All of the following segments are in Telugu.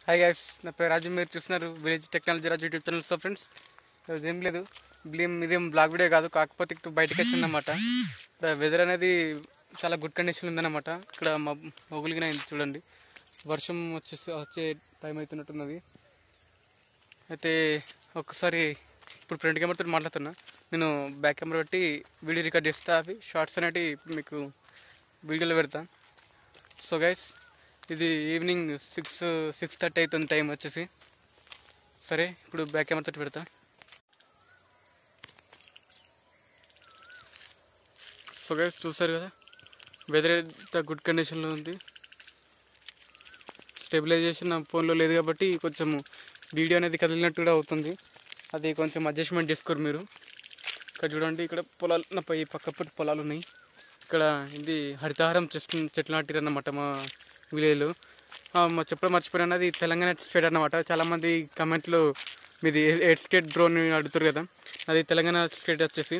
హాయ్ గైస్ నా పేరు రాజు మీరు చూస్తున్నారు village technology Raju YouTube channel so friends ఈరోజు ఏం లేదు బ్లేమ్ ఇదేం బ్లాగ్ వీడియో కాదు కాకపోతే ఇక్కడ బయటకు వచ్చిందన్నమాట ఇక్కడ వెదర్ అనేది చాలా గుడ్ కండిషన్ ఉందన్నమాట ఇక్కడ మొగులిగిన చూడండి వర్షం వచ్చేసి వచ్చే టైం అవుతున్నట్టున్నది అయితే ఒక్కసారి ఇప్పుడు ఫ్రంట్ కెమెరాతో మాట్లాడుతున్నా నేను బ్యాక్ కెమెరా పెట్టి వీడియో రికార్డ్ చేస్తా అవి షార్ట్స్ అనేవి మీకు వీడియోలో పెడతా సో గైస్ ఇది ఈవినింగ్ సిక్స్ సిక్స్ థర్టీ అవుతుంది టైం వచ్చేసి సరే ఇప్పుడు బ్యాక్ కెమెరా తోటి పెడతా సో గైస్ చూస్తారు కదా వెదర్ ఎంత గుడ్ కండిషన్లో ఉంది స్టెబిలైజేషన్ నా ఫోన్లో లేదు కాబట్టి కొంచెం వీడియో అనేది కదిలినట్టు కూడా అవుతుంది అది కొంచెం అడ్జస్ట్మెంట్ చేసుకోరు మీరు ఇక్కడ చూడండి ఇక్కడ పొలాలు నా పై పక్క పొట్టి పొలాలు ఉన్నాయి ఇక్కడ ఇది హరితహారం చెట్లు చెట్లు నాటిరు అన్నమాట మా విలేజ్లో మా చెప్పడం మర్చిపోయాను అది తెలంగాణ స్టేట్ అన్నమాట చాలామంది కమెంట్లో మీది ఏ స్టేట్ డ్రోన్ అడుగుతారు కదా అది తెలంగాణ స్టేట్ వచ్చేసి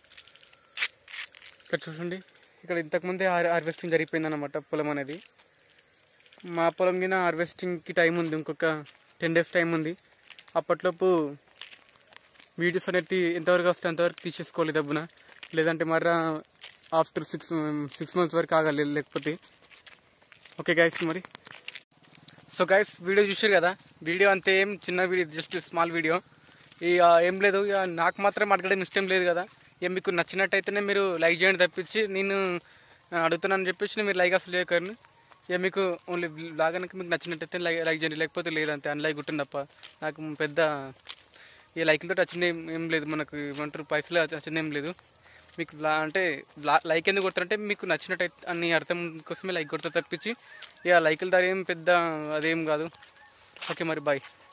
ఇక్కడ చూడండి ఇక్కడ ఇంతకుముందే హార్ హార్వెస్టింగ్ జరిగిపోయింది అన్నమాట పొలం అనేది మా పొలం కింద హార్వెస్టింగ్కి టైం ఉంది ఇంకొక టెన్ డేస్ టైం ఉంది అప్పట్లోపు వీడియోస్ అనేవి ఎంతవరకు వస్తే అంతవరకు తీసేసుకోవాలి దబ్బున లేదంటే మర్రా ఆఫ్టర్ సిక్స్ సిక్స్ మంత్స్ వరకు ఆగాలి లేకపోతే ఓకే గైస్ మరి సో గైస్ వీడియో చూసారు కదా వీడియో అంతే ఏం చిన్న వీడియో జస్ట్ స్మాల్ వీడియో ఇక ఏం లేదు ఇక నాకు మాత్రం అడగడం ఇష్టం లేదు కదా ఇక మీకు నచ్చినట్టయితేనే మీరు లైక్ చేయండి తప్పించి నేను అడుగుతున్నాను చెప్పేసి మీరు లైక్ అసలు చేయకండి ఇక మీకు ఓన్లీ లాగానికి మీకు నచ్చినట్టయితే లైక్ లైక్ చేయండి లేకపోతే లేదంతే అన్లైక్ ఉంటుంది తప్ప నాకు పెద్ద ఈ లైక్లతో వచ్చిన ఏం ఏం లేదు మనకు ఏమంటారు పైసలు వచ్చిన ఏం లేదు మీకు లా- అంటే లా- లైక్ ఎందుకు కొడతారంటే మీకు నచ్చినట్టయితే అని అర్థం కోసమే లైక్ కొడతా తప్పించి ఇక లైకుల ద్వారా ఏం పెద్ద అదేం కాదు ఓకే మరి బాయ్